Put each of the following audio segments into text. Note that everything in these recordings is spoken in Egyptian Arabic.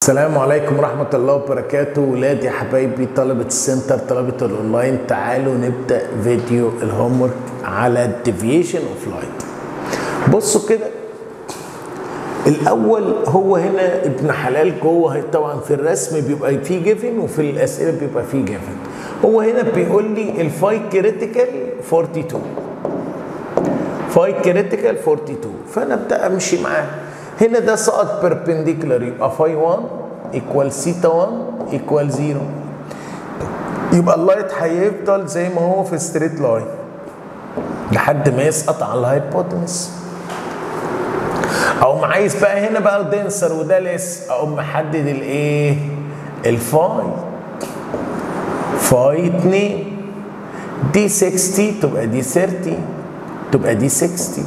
السلام عليكم ورحمة الله وبركاته ولادي حبايبي طلبة السنتر طلبة الأونلاين تعالوا نبدأ فيديو الهومورك على الديفيشن اوف لايت بصوا كده الأول هو هنا ابن حلال جوه طبعا في الرسم بيبقى فيه جيفن وفي الأسئلة بيبقى فيه جيفن هو هنا بيقول لي الفاي كريتيكال 42 فاي كريتيكال 42 فأنا أبدأ أمشي معاه هنا ده سقط بيربنديكولار يبقى فاي 1 ايكوال سيتا 1 ايكوال 0 يبقى اللايت هيفضل زي ما هو في ستريت لاين لحد ما يسقط على الهايبوتنس اقوم عايز بقى هنا بقى دنسر وده لس اقوم محدد الايه الفاي فاي 2 دي 60 تبقى دي 30 تبقى دي 60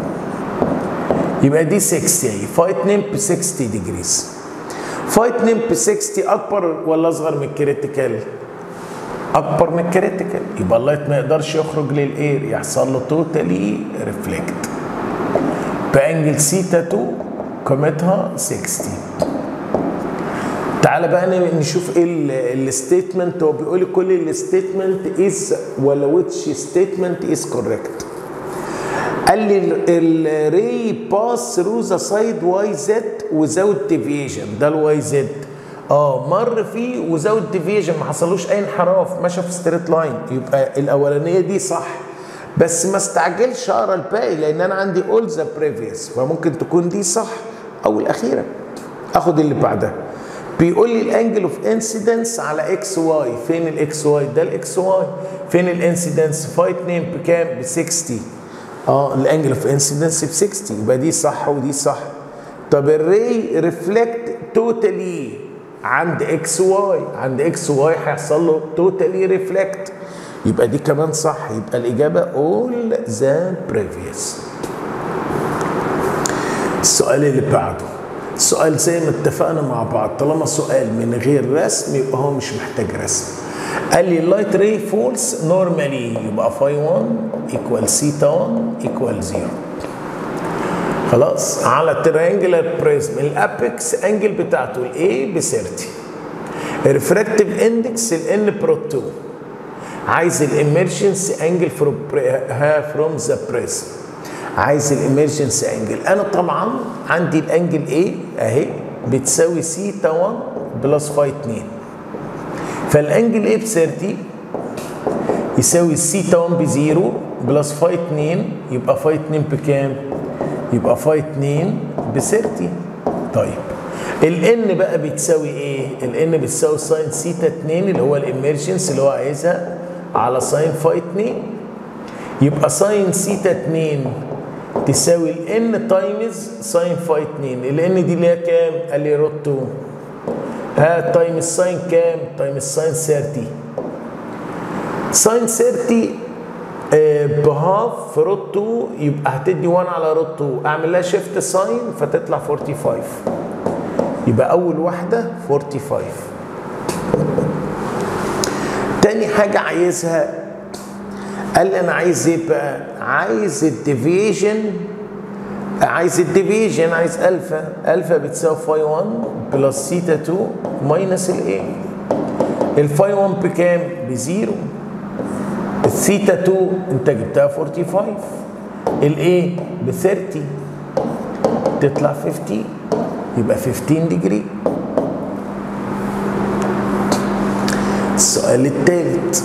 يبقى دي 60 اهي فاي 2 ب 60 ديجريز فاي 2 ب 60 اكبر ولا اصغر من الكريتيكال؟ اكبر من الكريتيكال يبقى اللايت ما يقدرش يخرج للاير يحصل له توتالي ريفلكت بانجل سيتا 2 قيمتها 60 تعالى بقى نشوف ايه الستيتمنت هو بيقول لي كل الستيتمنت از ولا ويتش ستيتمنت از كوريكت قال لي الري باس ثرو ذا سايد واي زد وزاوت ديفيجن ده الواي زد اه مر فيه وزاوت ديفيجن ما حصلوش اي انحراف مشى في ستريت لاين يبقى الاولانيه دي صح بس ما استعجلش اقرا الباقي لان انا عندي اول ذا بريفيوس فممكن تكون دي صح او الاخيره اخد اللي بعدها بيقول لي الانجل اوف انسيدنس على اكس واي فين الاكس واي ده الاكس واي فين الانسيدنس فاي 2 بكام ب 60 اه الانجل اوف انسيدنس ب 60 يبقى دي صح ودي صح طب الري ريفلكت توتالي عند اكس واي عند اكس واي هيحصل له توتالي ريفلكت يبقى دي كمان صح يبقى الاجابه اول ذا بريفيوس السؤال اللي بعده السؤال زي ما اتفقنا مع بعض طالما سؤال من غير رسم يبقى هو مش محتاج رسم قال لي اللايت راي فولس نورمالي يبقى فاي 1 ايكوال سيتا 1 ايكوال 0 خلاص على التريانجلر بريزم الابكس انجل بتاعته الاي ب 30 الريفراكتيف اندكس الان بروت 2 عايز الامرجنسي انجل فروم فروم ذا بريزم عايز الامرجنسي انجل انا طبعا عندي الانجل ايه اهي بتساوي سيتا 1 بلس فاي 2 فالانجل ايه ب 30 يساوي السيتا 1 ب 0 بلس فاي 2 يبقى فاي 2 بكام؟ يبقى فاي 2 ب 30 طيب الان بقى بتساوي ايه؟ الان بتساوي ساين سيتا 2 اللي هو الامرجنس اللي هو عايزها على ساين فاي 2 يبقى ساين سيتا 2 تساوي الان تايمز ساين فاي 2 الان دي اللي هي كام؟ قال لي روت 2 ها تايم الساين كام؟ تايم الساين 30 ساين 30 آه بهاف في روت 2 يبقى هتدي 1 على روت 2 اعمل لها شيفت ساين فتطلع 45 يبقى اول واحده 45 تاني حاجه عايزها قال لي انا عايز ايه بقى؟ عايز الديفيجن عايز الديفيجن عايز الفا الفا بتساوي فاي 1 بلس سيتا 2 ماينس الايه الفاي 1 بكام بزيرو الثيتا 2 انت جبتها 45 الايه ب 30 تطلع 15 يبقى 15 ديجري السؤال الثالث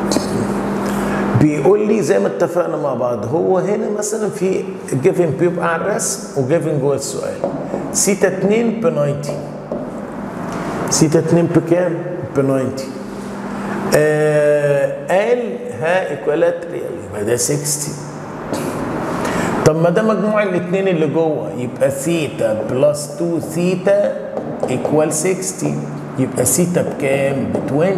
بيقول لي زي ما اتفقنا مع بعض هو هنا مثلا في جيفن بيبقى على الرسم وجيفن جوه السؤال سيتا 2 ب 90 سيتا 2 بكام؟ ب 90 آه قال ها ايكوالاتريال يبقى ده 60 طب ما ده مجموع الاثنين اللي جوه يبقى ثيتا بلس 2 ثيتا ايكوال 60 يبقى ثيتا بكام؟ ب 20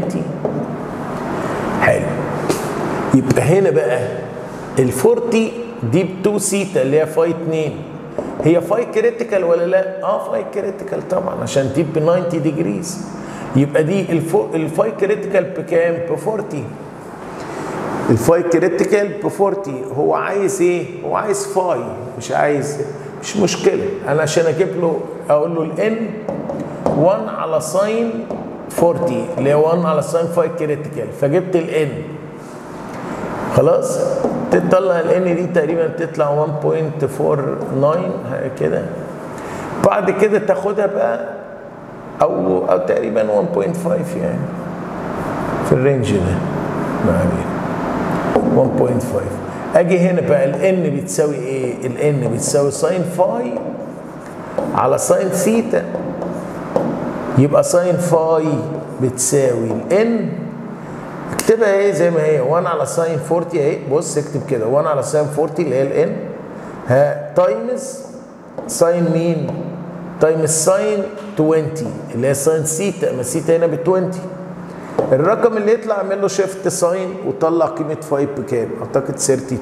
حلو يبقى هنا بقى ال 40 دي ب 2 سيتا اللي هي فاي 2 هي فاي كريتيكال ولا لا؟ اه فاي كريتيكال طبعا عشان دي ب 90 ديجريز يبقى دي الفاي كريتيكال بكام؟ ب 40 الفاي كريتيكال ب 40 هو عايز ايه؟ هو عايز فاي مش عايز مش مشكله انا عشان اجيب له اقول له الان 1 على ساين 40 اللي هي 1 على ساين 5 كريتيكال فجبت الان خلاص تطلع الان دي تقريبا تطلع 1.49 حاجه كده بعد كده تاخدها بقى او او تقريبا 1.5 يعني في الرينج ده ما علينا 1.5 اجي هنا بقى الان بتساوي ايه؟ الان بتساوي ساين فاي على ساين ثيتا يبقى ساين فاي بتساوي الان اكتبها ايه زي ما هي 1 على ساين 40 اهي بص اكتب كده 1 على ساين 40 اللي هي الان ها تايمز ساين مين؟ تايمز ساين 20 اللي هي ساين ثيتا ما ثيتا هنا ب 20 الرقم اللي يطلع اعمل له شيفت ساين وطلع قيمه 5 بكام؟ اعتقد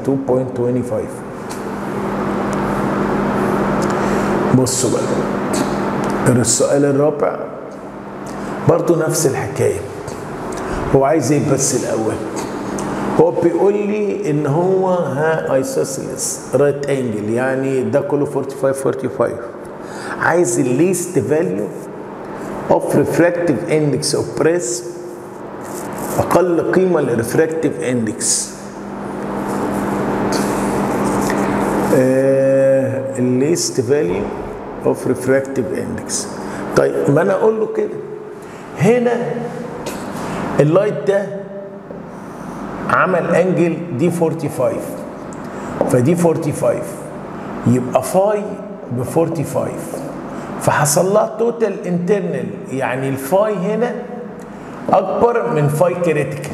32.25 بصوا بقى السؤال الرابع برضو نفس الحكايه هو عايز ايه بس الاول هو بيقول لي ان هو ها ايسوسيلس رايت انجل يعني ده كله 45 45 عايز الليست فاليو اوف ريفراكتيف اندكس اوف بريس اقل قيمه للريفراكتيف اندكس الليست فاليو اوف ريفراكتيف اندكس طيب ما انا اقول له كده هنا اللايت ده عمل انجل دي 45 فدي 45 يبقى فاي ب 45 فحصل لها توتال انترنال يعني الفاي هنا اكبر من فاي كريتيكال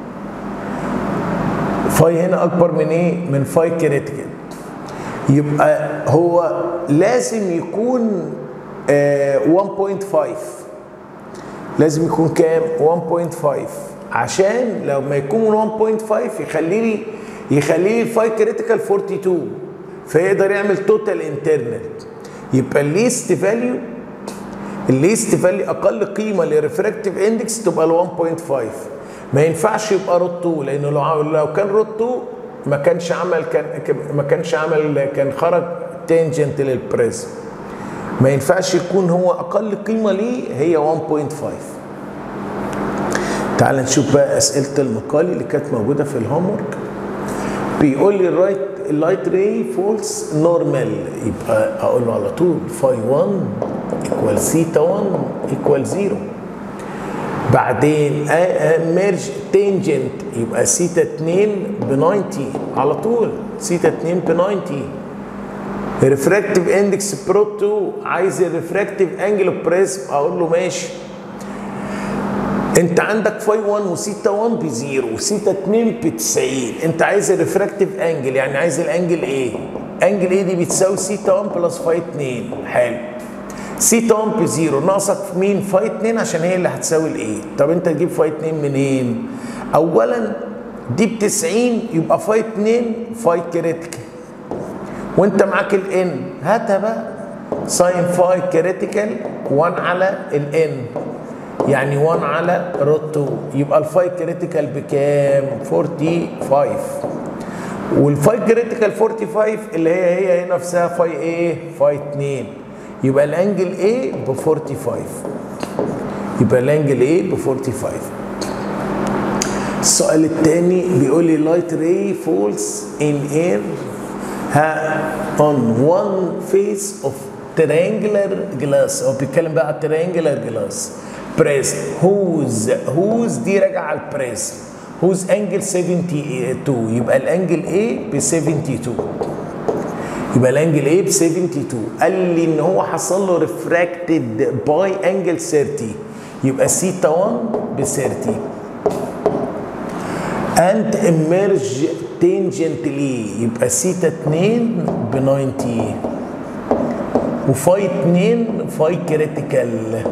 فاي هنا اكبر من ايه من فاي كريتيكال يبقى هو لازم يكون آه 1.5 لازم يكون كام 1.5 عشان لو ما يكون 1.5 يخلي لي يخلي لي الفاي كريتيكال 42 فيقدر يعمل توتال انترنال يبقى الليست فاليو الليست فاليو اقل قيمه للريفراكتيف اندكس تبقى ال 1.5 ما ينفعش يبقى روت 2 لانه لو لو كان روت 2 ما كانش عمل كان ما كانش عمل كان خرج تانجنت للبريزم ما ينفعش يكون هو اقل قيمه ليه هي 1.5 تعال نشوف بقى اسئله المقال اللي كانت موجوده في الهوم ورك بيقول لي الرايت اللايت راي فولس نورمال يبقى اقول له على طول فاي 1 ايكوال سيتا 1 ايكوال 0 بعدين ميرج تنجنت يبقى سيتا 2 ب 90 على طول سيتا 2 ب 90 ريفراكتيف اندكس برو 2 عايز الريفراكتيف انجل اوف بريزم اقول له ماشي انت عندك فاي 1 وسيتا 1 بزيرو وسيتا 2 ب 90 انت عايز الريفراكتيف انجل يعني عايز الانجل ايه؟ انجل ايه دي بتساوي سيتا 1 بلس فاي 2 حلو سيتا 1 بزيرو ناقصك مين؟ فاي 2 عشان هي اللي هتساوي الايه؟ طب انت تجيب فاي 2 منين؟ اولا دي ب 90 يبقى فاي 2 فاي كريتيكال وانت معاك الان هاتها بقى ساين فاي كريتيكال 1 على الان يعني 1 على روت 2 يبقى الفاي كريتيكال بكام 45 والفاي كريتيكال 45 اللي هي هي هي نفسها فاي ايه فاي 2 يبقى الانجل ايه ب 45 يبقى الانجل ايه ب 45 السؤال الثاني بيقول لي لايت راي فولز ان اير on one face of triangular glass هو بيتكلم بقى على triangular glass بريس whose whose دي راجعه على البريس whose angle 72 يبقى الانجل ايه ب 72 يبقى الانجل ايه ب 72 قال لي ان هو حصل له ريفراكتد باي انجل 30 يبقى سيتا 1 ب 30 and emerge tangently يبقى سيتا 2 ب 90 وفاي 2 فاي كريتيكال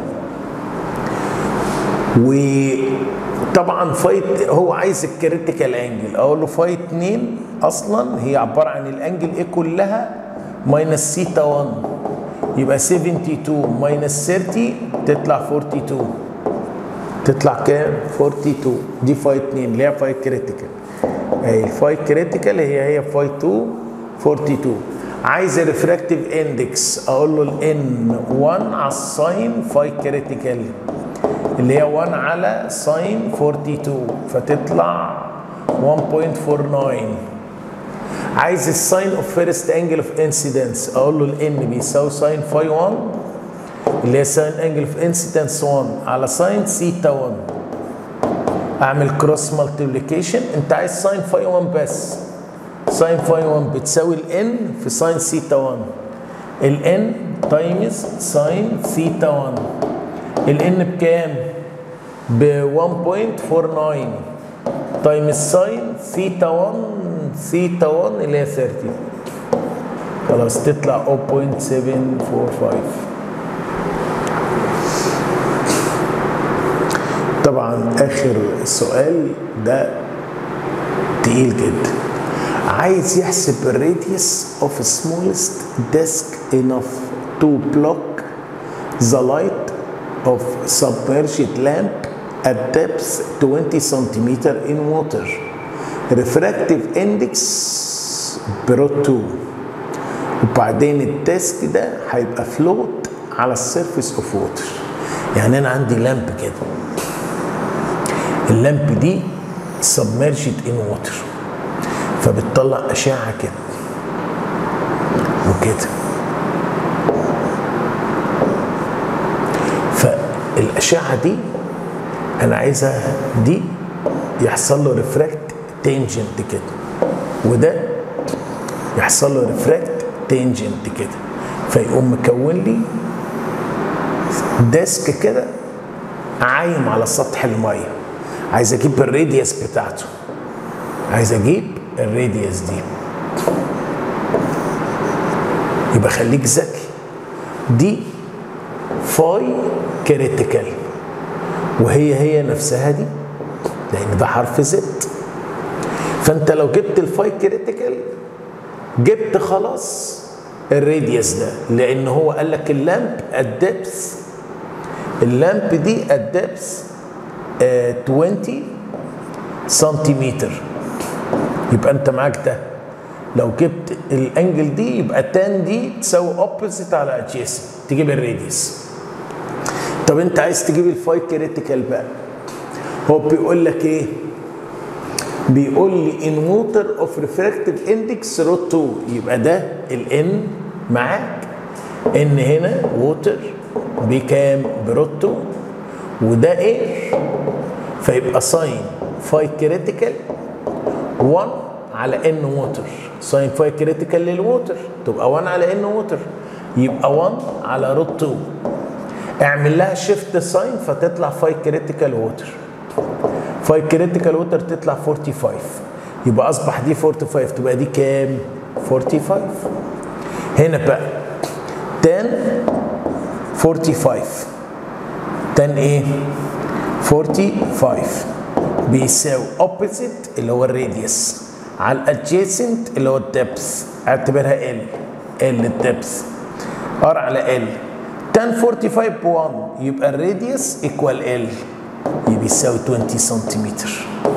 وطبعا فايت هو عايز الكريتيكال انجل اقول له فاي 2 اصلا هي عباره عن الانجل ايه كلها ماينس سيتا 1 يبقى 72 ماينس 30 تطلع 42 تطلع كام 42 دي فاي 2 اللي هي فاي كريتيكال اهي الفاي كريتيكال هي هي فاي 2 42 عايز الريفراكتيف اندكس اقول له الان 1 على الساين فاي كريتيكال اللي هي 1 على ساين 42 فتطلع 1.49 عايز الساين اوف فيرست انجل اوف انسيدنس اقول له الان بيساوي ساين فاي 1 اللي هي ساين انجل اوف انسيدنس 1 على ساين سيتا 1 اعمل كروس مالتيبليكيشن انت عايز ساين فاي 1 بس ساين فاي 1 بتساوي الان في ساين سيتا 1 الان تايمز ساين سيتا 1 الان بكام؟ ب 1.49 تايمز ساين سيتا 1 سيتا 1 اللي هي 30 خلاص تطلع 0.745 طبعا اخر سؤال ده تقيل جدا عايز يحسب الراديوس اوف smallest disk enough to block the light of submerged lamp at depth 20 centimeter in water refractive index برو 2 وبعدين الديسك ده هيبقى فلوت على السيرفيس اوف ووتر يعني انا عندي لامب كده اللامب دي submerged in water فبتطلع اشعه كده وكده فالاشعه دي انا عايزها دي يحصل له ريفراكت تنجنت كده وده يحصل له ريفراكت تنجنت كده فيقوم مكون لي ديسك كده عايم على سطح الميه عايز اجيب الراديوس بتاعته عايز اجيب الراديوس دي يبقى خليك ذكي دي فاي كريتيكال وهي هي نفسها دي لان ده حرف زد فانت لو جبت الفاي كريتيكال جبت خلاص الراديوس ده لان هو قال لك اللامب الدبس اللامب دي الدبس 20 سنتيمتر يبقى انت معاك ده لو جبت الانجل دي يبقى تان دي تساوي اوبوزيت على ادجيسنت تجيب الراديوس طب انت عايز تجيب الفاي كريتيكال بقى هو بيقول لك ايه بيقول لي ان ووتر اوف ريفراكتيف اندكس روت 2 يبقى ده الان معاك ان هنا ووتر بكام بروت 2 وده اير فيبقى ساين فاي كريتيكال 1 على ان ووتر ساين فاي كريتيكال للووتر تبقى 1 على ان ووتر يبقى 1 على روت 2 اعمل لها شيفت ساين فتطلع فاي كريتيكال ووتر فاي كريتيكال ووتر تطلع 45 يبقى اصبح دي 45 تبقى دي كام 45 هنا بقى 10 45 10 ايه 45 بيساوي اوبوزيت اللي هو الراديوس على الادجيسنت اللي هو الدبث اعتبرها ال ال الدبث ار على ال 10 45 ب 1 يبقى الراديوس ايكوال ال بيساوي 20 سنتيمتر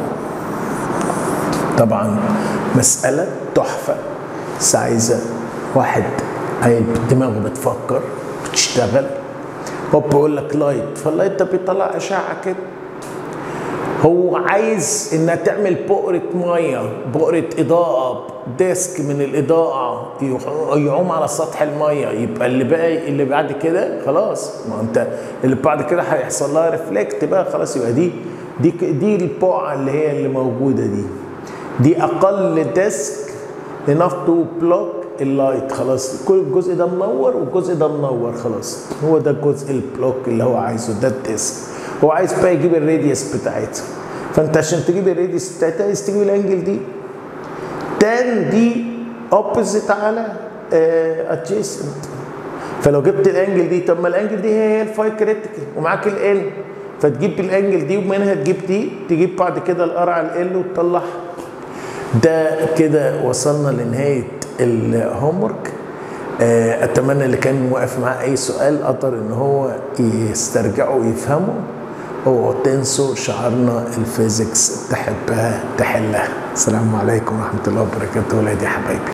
طبعا مسألة تحفة بس عايزة واحد هي دماغه بتفكر بتشتغل هو بيقول لك لايت فاللايت ده بيطلع اشعه كده هو عايز انها تعمل بؤرة مية بؤرة اضاءة ديسك من الاضاءة يعوم على سطح المية يبقى اللي باقي اللي بعد كده خلاص ما انت اللي بعد كده هيحصل لها ريفلكت بقى خلاص يبقى دي دي دي البقعة اللي هي اللي موجودة دي دي اقل ديسك enough to block اللايت خلاص كل الجزء ده منور والجزء ده منور خلاص هو ده الجزء البلوك اللي هو عايزه ده الديسك هو عايز بقى يجيب الراديوس بتاعتها فانت عشان تجيب الراديوس بتاعتها عايز تجيب الانجل دي تان دي اوبوزيت على ادجيسنت فلو جبت الانجل دي طب ما الانجل دي هي هي الفاي كريتيكال ومعاك ال فتجيب الانجل دي ومنها تجيب دي تجيب بعد كده الار على ال وتطلعها ده كده وصلنا لنهايه الهوم ورك اتمنى اللي كان واقف معاه اي سؤال قدر ان هو يسترجعه ويفهمه وتنسوا شعارنا الفيزيكس تحبها تحلها السلام عليكم ورحمه الله وبركاته ولادي حبايبي